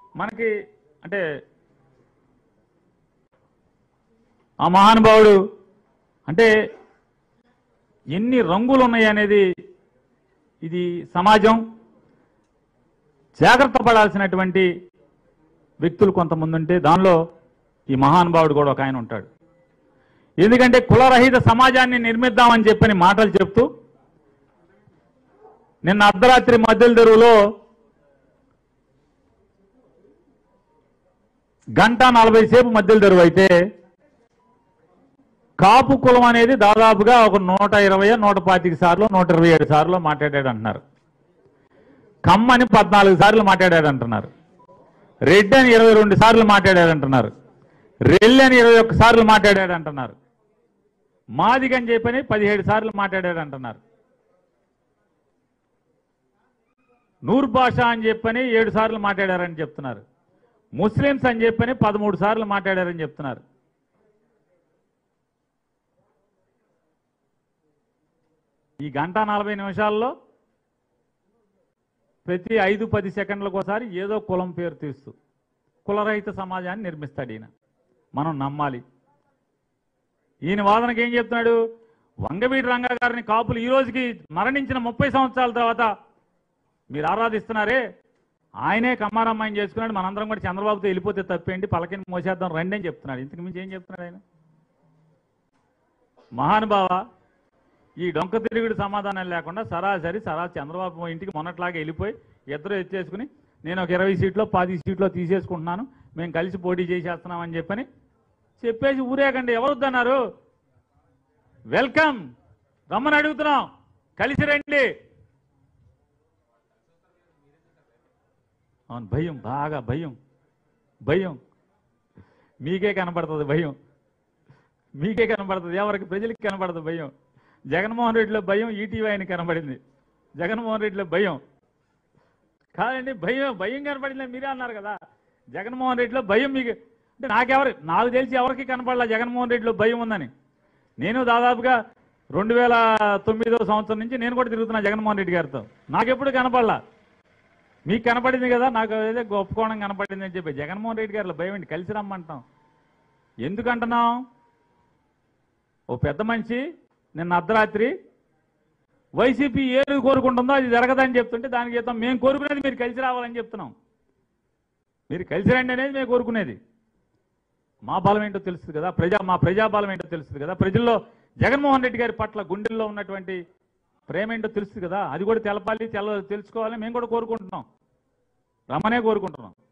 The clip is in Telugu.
మనకి అంటే ఆ మహానుభావుడు అంటే ఎన్ని రంగులు ఉన్నాయి అనేది ఇది సమాజం జాగ్రత్త పడాల్సినటువంటి వ్యక్తులు కొంతమంది ఉంటే దానిలో ఈ మహానుభావుడు కూడా ఒక ఆయన ఉంటాడు ఎందుకంటే కులరహిత సమాజాన్ని నిర్మిద్దామని చెప్పని మాటలు చెప్తూ నిన్న అర్ధరాత్రి మధ్యల తెరువులో గంట నలభై సేపు మధ్యల తెరువు అయితే కాపు కులం అనేది దాదాపుగా ఒక నూట ఇరవై నూట పాతిక సార్లు నూట ఇరవై ఏడు సార్లు మాట్లాడాడు అంటున్నారు కమ్మని పద్నాలుగు సార్లు మాట్లాడాడు అంటున్నారు రెడ్డి అని ఇరవై రెండు సార్లు మాట్లాడాడు అంటున్నారు రెల్లి అని ఇరవై ఒక్క సార్లు మాట్లాడాడు అంటున్నారు మాదిగ అని చెప్పని పదిహేడు సార్లు మాట్లాడాడు అంటున్నారు నూర్ భాష అని చెప్పని ఏడు సార్లు మాట్లాడారని చెప్తున్నారు ముస్లిమ్స్ అని చెప్పని పదమూడు సార్లు మాట్లాడారని చెప్తున్నారు ఈ గంట నలభై నిమిషాల్లో ప్రతి ఐదు పది సెకండ్లకు ఒకసారి ఏదో కులం పేరు తీస్తూ కులరహిత సమాజాన్ని నిర్మిస్తాడు ఈయన మనం నమ్మాలి ఈయన వాదనకి ఏం చెప్తున్నాడు వంగవీటి రంగా గారిని కాపులు ఈ రోజుకి మరణించిన ముప్పై సంవత్సరాల తర్వాత మీరు ఆరాధిస్తున్నారే ఆయనే కమ్మారమ్మాయిని చేసుకున్నాడు మనందరం కూడా చంద్రబాబుతో వెళ్ళిపోతే తప్పేంటి పలకిని మోసేద్దాం రండి అని చెప్తున్నాడు ఇంతకు మించి ఏం చెప్తున్నాడు ఆయన మహానుభావ ఈ డొంక తిరుగుడు సమాధానం లేకుండా సరాసరి సరా చంద్రబాబు ఇంటికి మొన్నట్లాగా వెళ్ళిపోయి ఇద్దరు ఎత్తేసుకుని నేను ఒక ఇరవై సీట్లో పది సీట్లో తీసేసుకుంటున్నాను మేము కలిసి పోటీ చేసేస్తున్నామని చెప్పని చెప్పేసి ఊరేగండి ఎవరు వద్దన్నారు వెల్కమ్ రమ్మని అడుగుతున్నాం కలిసి రండి అవును భయం బాగా భయం భయం మీకే కనపడుతుంది భయం మీకే కనపడుతుంది ఎవరికి ప్రజలకి కనపడదు భయం జగన్మోహన్ రెడ్డిలో భయం ఈటీవీ ఆయన కనబడింది జగన్మోహన్ రెడ్డిలో భయం కాదండి భయం భయం కనపడింది మీరే అన్నారు కదా జగన్మోహన్ రెడ్డిలో భయం మీకు అంటే నాకెవరు నాకు తెలిసి ఎవరికి కనపడలా జగన్మోహన్ రెడ్డిలో భయం ఉందని నేను దాదాపుగా రెండు వేల తొమ్మిదో సంవత్సరం నుంచి నేను కూడా తిరుగుతున్నా జగన్మోహన్ రెడ్డి గారితో నాకెప్పుడు కనపడలా మీకు కనపడింది కదా నాకు ఏదో గొప్ప కోణం కనపడింది అని చెప్పి జగన్మోహన్ రెడ్డి గారిలో భయం ఏంటి కలిసి రమ్మంటాం ఎందుకంటున్నాం ఓ పెద్ద మనిషి నిన్న అర్ధరాత్రి వైసీపీ ఏది కోరుకుంటుందో అది జరగదని చెప్తుంటే దానికి చెప్తాం మేము కోరుకునేది మీరు కలిసి రావాలని చెప్తున్నాం మీరు కలిసి రండి అనేది మేము కోరుకునేది మా బలం ఏంటో తెలుస్తుంది కదా ప్రజా మా ప్రజాబలం ఏంటో తెలుస్తుంది కదా ప్రజల్లో జగన్మోహన్ రెడ్డి గారి పట్ల గుండెల్లో ఉన్నటువంటి ప్రేమ ఏంటో తెలుస్తుంది కదా అది కూడా తెలపాలి తెల తెలుసుకోవాలని మేము కూడా కోరుకుంటున్నాం రమ్మనే కోరుకుంటున్నాం